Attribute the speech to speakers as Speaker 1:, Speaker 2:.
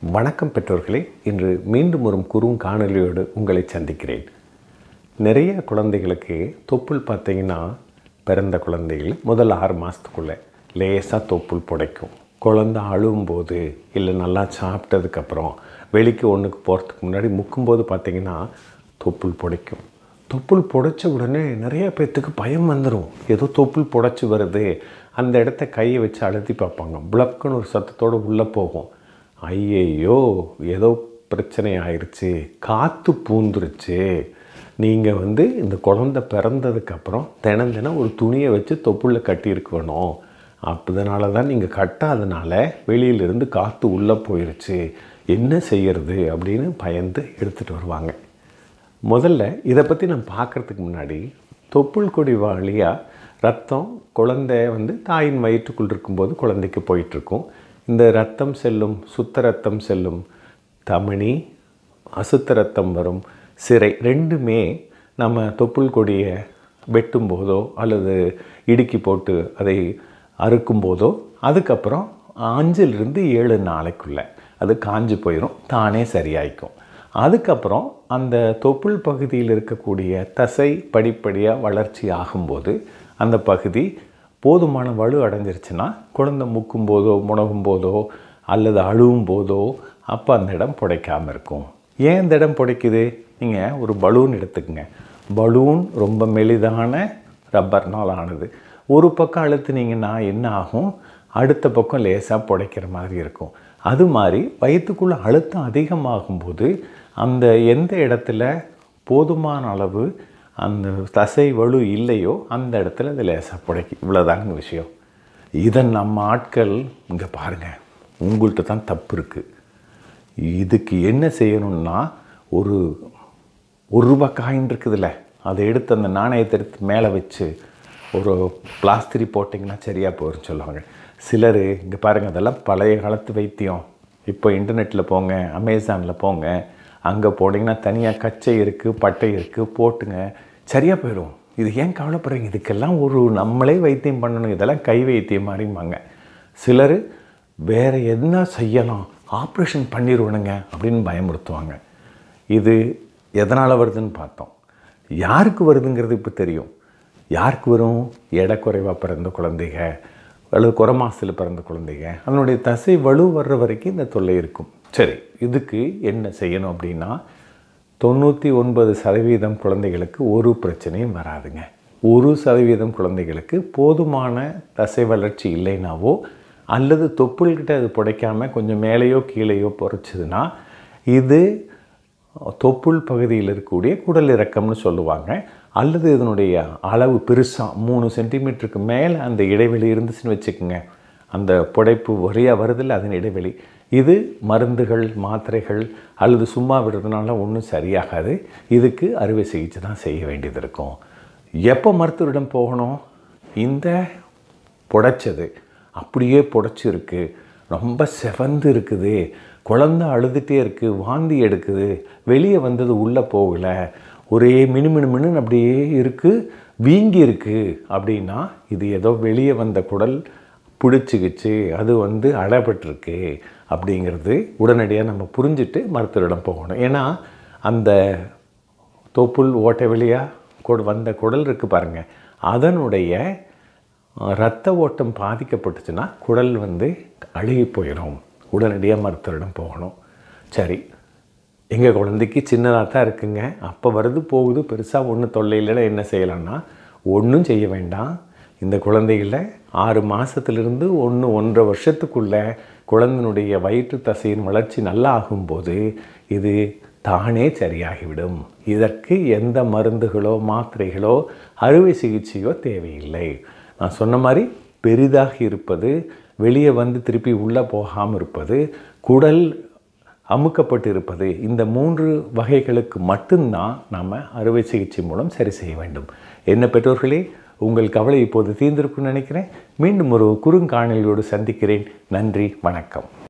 Speaker 1: வணக்கம் பெற்றோர்களே இன்று மீண்டும் ஒரு குறுங்காணொலியோடு உங்களை சந்திக்கிறேன் நிறைய குழந்தைகளுக்கு தொப்புள் பார்த்தீங்கன்னா பிறந்த குழந்தைகள் முதல் ஆறு மாதத்துக்குள்ளே லேசாக தொப்புள் புடைக்கும் குழந்தை அழுவும்போது இல்லை நல்லா சாப்பிட்டதுக்கப்புறம் வெளிக்கு ஒன்றுக்கு போகிறதுக்கு முன்னாடி முக்கும்போது பார்த்தீங்கன்னா தொப்புள் புடைக்கும் தொப்புள் புடைச்ச உடனே நிறைய பேர்த்துக்கு பயம் வந்துடும் ஏதோ தொப்புள் புடைச்சி வருது அந்த இடத்த கையை வச்சு அழுத்தி பார்ப்பாங்க புளக்குன்னு ஒரு சத்தத்தோடு உள்ளே போகும் ஐயையோ ஏதோ பிரச்சனை ஆயிடுச்சு காற்று பூந்துருச்சு நீங்கள் வந்து இந்த குழந்தை பிறந்ததுக்கப்புறம் தினம் தினம் ஒரு துணியை வச்சு தொப்புளில் கட்டியிருக்கணும் அதனால தான் நீங்கள் கட்டாதனால வெளியிலிருந்து காற்று உள்ளே போயிருச்சு என்ன செய்யறது அப்படின்னு பயந்து எடுத்துகிட்டு வருவாங்க முதல்ல இதை பற்றி நம்ம பார்க்குறதுக்கு முன்னாடி தொப்புள் கொடி வழியாக ரத்தம் குழந்தை வந்து தாயின் வயிற்றுக்குள் இருக்கும்போது குழந்தைக்கு போயிட்டுருக்கும் இந்த ரத்தம் செல்லும் சுத்த ரத்தம் செல்லும் தமனி அசுத்த ரத்தம் வரும் சிரை ரெண்டுமே நம்ம தொப்புள் கொடியை வெட்டும் போதோ அல்லது இடுக்கி போட்டு அதை அறுக்கும் போதோ அதுக்கப்புறம் அஞ்சிலிருந்து ஏழு நாளைக்குள்ளே அது காஞ்சு போயிடும் தானே சரியாயிக்கும் அதுக்கப்புறம் அந்த தொப்புள் பகுதியில் இருக்கக்கூடிய தசை படிப்படியாக வளர்ச்சி ஆகும்போது அந்த பகுதி போதுமான வலு அடைஞ்சிருச்சுன்னா குழந்தை முக்கும் போதோ முனகும் போதோ அல்லது அழுவும் போதோ அப்போ அந்த இடம் புடைக்காமல் இருக்கும் ஏன் இந்த இடம் புடைக்குது நீங்கள் ஒரு பலூன் எடுத்துக்கங்க பலூன் ரொம்ப மெலிதான ரப்பர்னால் ஆனது ஒரு பக்கம் அழுத்துனீங்கன்னா என்ன ஆகும் அடுத்த பக்கம் லேசாக புடைக்கிற மாதிரி இருக்கும் அது மாதிரி வயிற்றுக்குள்ளே அழுத்தம் அதிகமாகும்போது அந்த எந்த இடத்துல போதுமான அளவு அந்த தசை வலு இல்லையோ அந்த இடத்துல அது லேசாக புடைக்கும் இவ்வளோதாங்க விஷயம் இதை நம்ம ஆட்கள் இங்கே பாருங்கள் உங்கள்கிட்ட தான் தப்பு இருக்குது இதுக்கு என்ன செய்யணும்னா ஒரு ஒரு ரூபா காயின் இருக்குதுல்ல அதை எடுத்து அந்த நாணயத்தை எடுத்து மேலே வச்சு ஒரு பிளாஸ்திரி போட்டிங்கன்னா சரியாக போயிடும் சொல்லுவாங்க சிலர் இங்கே பாருங்கள் அதெல்லாம் பழைய காலத்து வைத்தியம் இப்போ இன்டர்நெட்டில் போங்க அமேசானில் போங்க அங்கே போட்டிங்கன்னா தனியாக கச்சை இருக்குது பட்டை இருக்குது போட்டுங்க சரியாக போயிடும் இது ஏன் கவலைப்படுறீங்க இதுக்கெல்லாம் ஒரு நம்மளே வைத்தியம் பண்ணணும் இதெல்லாம் கை வைத்தியம் மாதிரிம்பாங்க சிலர் வேறு என்ன செய்யலாம் ஆப்ரேஷன் பண்ணிடுவணுங்க அப்படின்னு பயமுறுத்துவாங்க இது எதனால் வருதுன்னு பார்த்தோம் யாருக்கு வருதுங்கிறது இப்போ தெரியும் யாருக்கு வரும் எடை குறைவாக பிறந்த குழந்தைங்க அல்லது குறை மாதத்தில் பிறந்த குழந்தைங்க அதனுடைய தசை வலு வர்ற வரைக்கும் இந்த தொல்லை இருக்கும் சரி இதுக்கு என்ன செய்யணும் அப்படின்னா தொண்ணூற்றி ஒன்பது சதவீதம் குழந்தைகளுக்கு ஒரு பிரச்சனையும் வராதுங்க ஒரு சதவீதம் குழந்தைகளுக்கு போதுமான தசை வளர்ச்சி இல்லைனாவோ அல்லது தொப்புள்கிட்ட அது புடைக்காமல் கொஞ்சம் மேலேயோ கீழேயோ பொறைச்சதுன்னா இது தொப்புள் பகுதியில் இருக்கக்கூடிய குடல் இறக்கம்னு சொல்லுவாங்க அல்லது இதனுடைய அளவு பெருசாக மூணு சென்டிமீட்டருக்கு மேலே அந்த இடைவெளி இருந்துச்சுன்னு வச்சுக்கோங்க அந்த புடைப்பு வரியாக வருதில்ல அதன் இடைவெளி இது மருந்துகள் மாத்திரைகள் அல்லது சும்மா விடுறதுனால ஒன்றும் சரியாகாது இதுக்கு அறுவை சிகிச்சை தான் செய்ய வேண்டியது இருக்கும் எப்போ மருத்துவரிடம் போகணும் இந்த புடைச்சது அப்படியே புடைச்சிருக்கு ரொம்ப செவந்து இருக்குது குழந்த அழுதுகிட்டே இருக்குது வாந்தி எடுக்குது வெளியே வந்தது உள்ளே போகலை ஒரே மினு மினு மினுன்னு அப்படியே இருக்குது வீங்கி இருக்குது அப்படின்னா இது ஏதோ வெளியே வந்த குடல் பிடிச்சிக்கிச்சு அது வந்து அடைபட்டிருக்கு அப்படிங்கிறது உடனடியாக நம்ம புரிஞ்சுட்டு மருத்துவரிடம் போகணும் ஏன்னா அந்த தொப்புள் ஓட்டை வழியாக கொடு வந்த குடல் இருக்குது பாருங்கள் அதனுடைய இரத்த ஓட்டம் பாதிக்கப்பட்டுச்சுன்னா குடல் வந்து அழுகி போயிடும் உடனடியாக மருத்துவரிடம் போகணும் சரி எங்கள் குழந்தைக்கு சின்னதாக தான் இருக்குங்க அப்போ வருது போகுது பெருசாக ஒன்றும் தொல்லை இல்லைன்னா என்ன செய்யலாம்னா ஒன்றும் செய்ய வேண்டாம் இந்த குழந்தைகள ஆறு மாதத்துலேருந்து ஒன்று ஒன்றரை வருஷத்துக்குள்ளே குழந்தைனுடைய வயிற்று தசையின் வளர்ச்சி நல்லா ஆகும்போது இது தானே சரியாகிவிடும் இதற்கு எந்த மருந்துகளோ மாத்திரைகளோ அறுவை சிகிச்சையோ தேவையில்லை நான் சொன்ன மாதிரி பெரிதாக இருப்பது வெளியே வந்து திருப்பி உள்ளே போகாமல் இருப்பது குடல் அமுக்கப்பட்டு இருப்பது இந்த மூன்று வகைகளுக்கு மட்டும்தான் நாம் அறுவை சிகிச்சை மூலம் சரி செய்ய வேண்டும் என்ன பெற்றோர்களே உங்கள் கவலை இப்போது தீர்ந்திருக்கும்னு நினைக்கிறேன் மீண்டும் ஒரு குறுங்காணொலியோடு சந்திக்கிறேன் நன்றி வணக்கம்